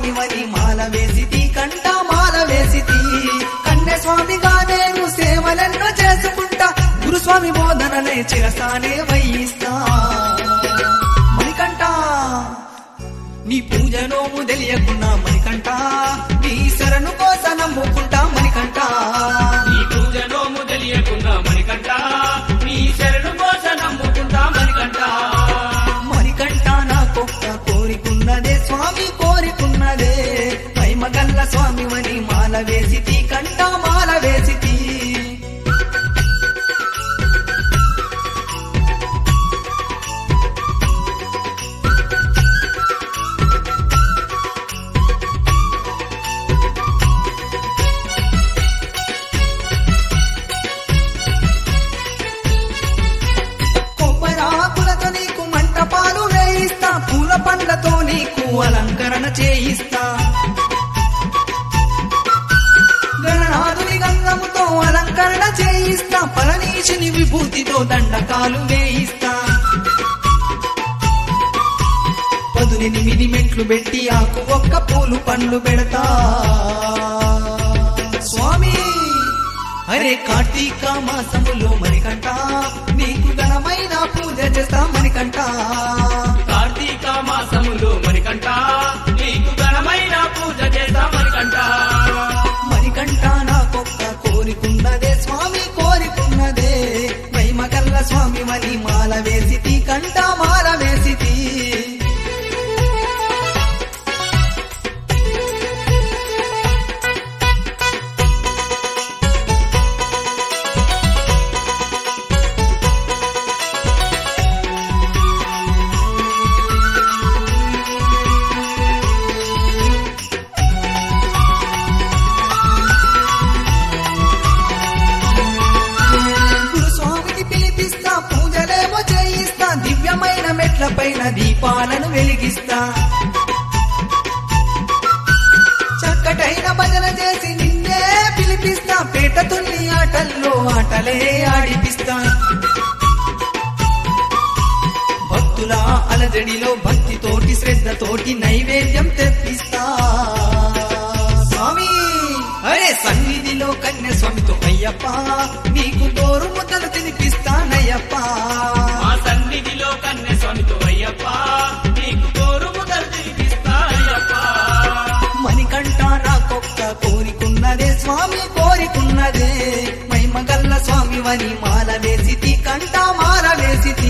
స్వామి వని మాల వేసితి కంట మాల వేసితి కన్య స్వామిగా నేను సేవలెన్నో చేసుకుంటా గురుస్వామి బోధనలే చిరసానే వహిస్తా మణికంఠ నీ పూజ నోము తెలియకున్నా మణికంఠ నీ శరణు కోస నమ్ముకుంటా మణికంఠ నీ పూజ నోము తెలియకున్నా మణికంఠ నీ శరణు కోస నమ్ముకుంటా మణికంఠ మణికంఠ నాకొక్క కోరికున్నదే స్వామి కోరికున్నదే మహిమగల్ల స్వామి వని మాల వేసితి కంట మాల వేసితి కొబ్బరాకులతో నీకు మంటపాలు వేయిస్తా పూల పండ్లతో నీకు అలంకరణ చేయిస్తా గణనాథుని గంధముతో అలంకరణ చేయిస్తా పరనీశుని విభూతితో దండకాలు వేయిస్తా పదునెనిమిది మెట్లు పెట్టి ఆకు ఒక్క పూలు పండ్లు పెడతా స్వామి అరే కార్తీక మాసములో మణికంట నీకు ఘనమైన పూజ చేస్తా మణికంట కార్తీక మాసములో మణికంఠ నీకు ఘనమైన పూజ చేస్తా మణికంఠ మణికంట నాకొక్క కోరికున్నదే స్వామి కోరికున్నదే మహిమగల్ల స్వామి మని మాల వేసితి కంట మాల వేసితి గురుస్వామిని పిలిపిస్తా పూజలేమో చేయిస్తా దివ్యమైన మెట్ల పైన దీపాలను వెలిగిస్తా చక్కటైన భజన చేసి నిన్నే పిలిపిస్తా పేట తుల్లి ఆటల్లో ఆటలే ఆడిపిస్తా భక్తుల అలజడిలో భక్తితోటి శ్రద్ధతోటి నైవేద్యం తెప్పిస్తా స్వామి అరే సన్నిధిలో కన్య స్వామితో అయ్యప్ప నీకు గోరు ముద్దలు తినిపిస్తానయ్యప్ప మా సన్నిధిలో కన్య స్వామితో అయ్యప్ప నీకు కోరు ముదలు తినిపిస్తా అయ్యప్ప మణికంఠ నాకొక్క కోరికున్నదే స్వామి కోరికున్నదే మహిమగల్ల స్వామి వని మాల వేసితి కంట మాల వేసితి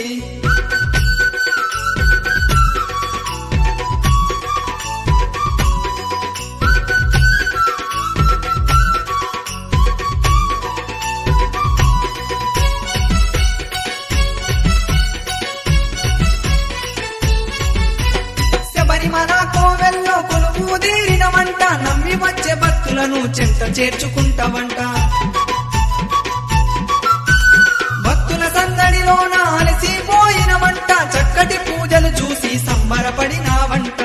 శబరిమల కోవెల్లో కొలువు తీరినవంట నమ్మి వచ్చే భక్తులను చెంత చేర్చుకుంటావంట భక్తుల సందడిలోన అలసిపోయినవంట చక్కటి పూజలు చూసి సంబరపడినావంట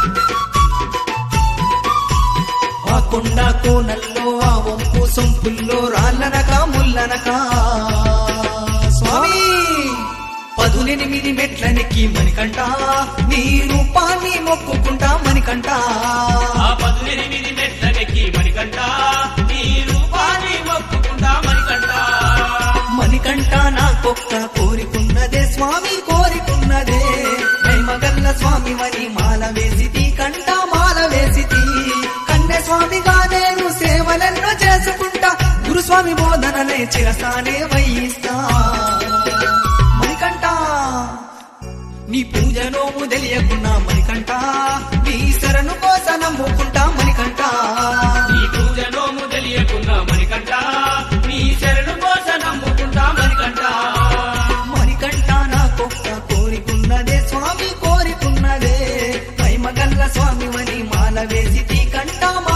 ఆ కొండ కోనల్లో ఆ వంపు సొంపుల్లో రాళ్ళనక ముల్లనక స్వామి పదునెనిమిది మెట్లనికి మణికంట నీ రూపాన్ని మొక్కుకుంటా మణికంట ఆ పదునెనిమిది మెట్లకెక్కి మణికంఠ నీ రూపాన్ని మొక్కుకుంటా మణికంఠ మణికంట నాకొక్క కోరికున్నదే స్వామి కోరికున్నదే మగల్ల స్వామి మని మాల వేసితి కంట మాల వేసితి కన్య స్వామిగా నేను సేవలెన్నో చేసుకుంటా గురుస్వామి బోధనలే చిరసానే వహిస్తా మణికంట నీ పూజ నోము తెలియకున్నా మణికంట నీ శరణు కోస నమ్ముకుంటా మణికంట నీ పూజ నోము తెలియకున్నా మణికంఠ నీ శరణు కోస నమ్ముకుంటా మణికంఠ మణికంఠ నాకొక్క కోరికున్నదే స్వామి కోరికున్నదే మహిమగల్ల స్వామి వని మాల వేసితి కంట